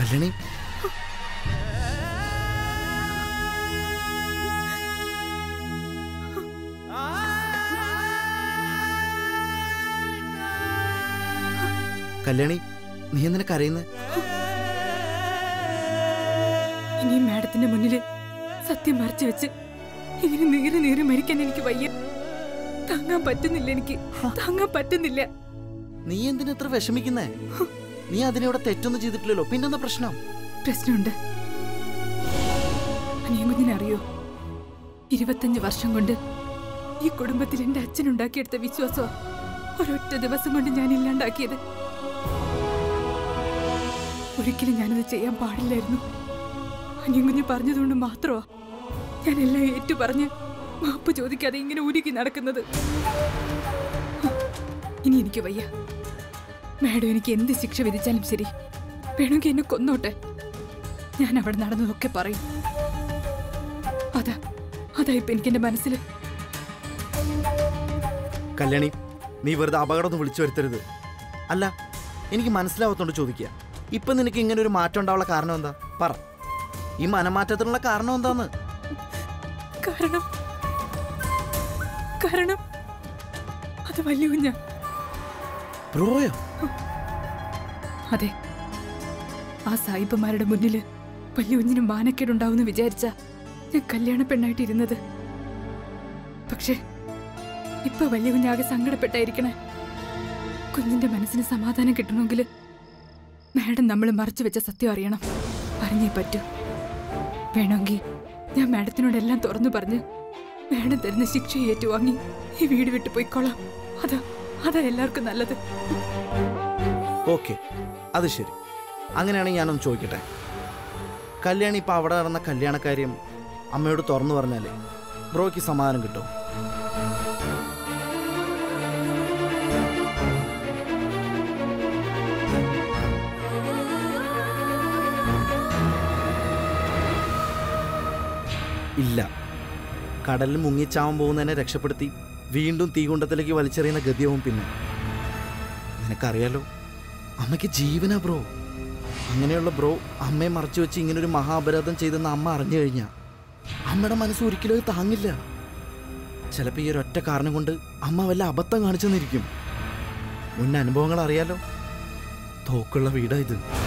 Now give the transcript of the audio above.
കല്യാണി കല്യാണി നീ എന്തിനാ കരയുന്നത് ഇനി മാഡത്തിന്റെ മുന്നില് സത്യം മറച്ചു വെച്ച് ഇങ്ങനെ നീറി നീറി മരിക്കാൻ എനിക്ക് വയ്യ താങ്ങാൻ പറ്റുന്നില്ല എനിക്ക് താങ്ങാൻ പറ്റുന്നില്ല നീ എന്തിനാ ഇത്ര വിഷമിക്കുന്നേ നീ അതിനിവിടെ തെറ്റൊന്നും ചെയ്തിട്ടില്ലല്ലോ പിന്നെന്താ പ്രശ്നം പ്രശ്നമുണ്ട് അനിയൻ കുഞ്ഞിനറിയോ ഇരുപത്തഞ്ച് വർഷം കൊണ്ട് ഈ കുടുംബത്തിൽ എന്റെ അച്ഛൻ ഉണ്ടാക്കിയെടുത്ത വിശ്വാസം ഒരൊറ്റ ദിവസം കൊണ്ട് ഞാൻ ഇല്ലാണ്ടാക്കിയത് ഒരിക്കലും ഞാനത് ചെയ്യാൻ പാടില്ലായിരുന്നു അനിയൻ കുഞ്ഞ് പറഞ്ഞതുകൊണ്ട് മാത്രമാ ഞാൻ എല്ലാം ഏറ്റു പറഞ്ഞ് മാപ്പ് ചോദിക്കാതെ ഇങ്ങനെ ഉരുക്കി നടക്കുന്നത് ഇനി എനിക്ക് വയ്യ മാഡം എനിക്ക് എന്ത് ശിക്ഷ വിധിച്ചാലും ശരി വേണമെങ്കിൽ എന്നെ കൊന്നോട്ടെ ഞാൻ അവിടെ നടന്നതൊക്കെ പറയും അതാ അതാ ഇപ്പൊ എനിക്ക് എന്റെ മനസ്സിൽ കല്യാണി നീ വെറുതെ അപകടമൊന്നും വിളിച്ചു വരുത്തരുത് അല്ല എനിക്ക് മനസ്സിലാവത്തോണ്ട് ചോദിക്കുക ഇപ്പൊ നിനക്ക് ഇങ്ങനെ ഒരു മാറ്റം ഉണ്ടാവാനുള്ള കാരണം എന്താ പറ ഈ മനമാറ്റത്തിനുള്ള കാരണം എന്താന്ന് കാരണം കാരണം അത് വലിയ കുഞ്ഞ ബ്രോയോ അതെ ആ സായിപ്പന്മാരുടെ മുന്നില് വലിയ കുഞ്ഞിന് മാനക്കേടുണ്ടാവുമെന്ന് വിചാരിച്ച ഞാൻ കല്യാണ പെണ്ണായിട്ട് ഇരുന്നത് പക്ഷേ ഇപ്പൊ വലിയ കുഞ്ഞാകെ സങ്കടപ്പെട്ടായിരിക്കണേ കുഞ്ഞിന്റെ മനസ്സിന് സമാധാനം കിട്ടണമെങ്കിൽ മാഡം നമ്മൾ മറച്ചു വെച്ച സത്യം അറിയണം അറിഞ്ഞേ പറ്റൂ വേണമെങ്കിൽ ഞാൻ മാഡത്തിനോട് എല്ലാം തുറന്നു പറഞ്ഞ് മാഡം തരുന്ന ശിക്ഷ ഏറ്റുവാങ്ങി ഈ വീട് വിട്ടു പോയിക്കോളാം അതാ അതാ എല്ലാവർക്കും നല്ലത് ഓക്കെ അത് ശരി അങ്ങനെയാണെങ്കിൽ ഞാനൊന്ന് ചോദിക്കട്ടെ കല്യാണി ഇപ്പൊ അവിടെ നടന്ന കല്യാണക്കാര്യം അമ്മയോട് തുറന്നു പറഞ്ഞാലേ ബ്രോയ്ക്ക് സമാധാനം കിട്ടും ഇല്ല കടലിൽ മുങ്ങിച്ചാവാൻ പോകുന്നതിനെ രക്ഷപ്പെടുത്തി വീണ്ടും തീകുണ്ടത്തിലേക്ക് വലിച്ചെറിയുന്ന ഗതിയാവും പിന്നെ നിനക്കറിയാലോ അമ്മയ്ക്ക് ജീവനാ ബ്രോ അങ്ങനെയുള്ള ബ്രോ അമ്മയെ മറച്ചു വെച്ച് ഇങ്ങനൊരു മഹാ അപരാധം ചെയ്തെന്ന് അമ്മ അറിഞ്ഞു കഴിഞ്ഞാ അമ്മയുടെ മനസ്സ് ഒരിക്കലും അത് താങ്ങില്ല ചിലപ്പോൾ ഈ ഒരൊറ്റ കാരണം കൊണ്ട് അമ്മ വല്ല അബദ്ധം കാണിച്ചെന്നിരിക്കും മുൻ അനുഭവങ്ങൾ അറിയാലോ തോക്കുള്ള വീടാ ഇത്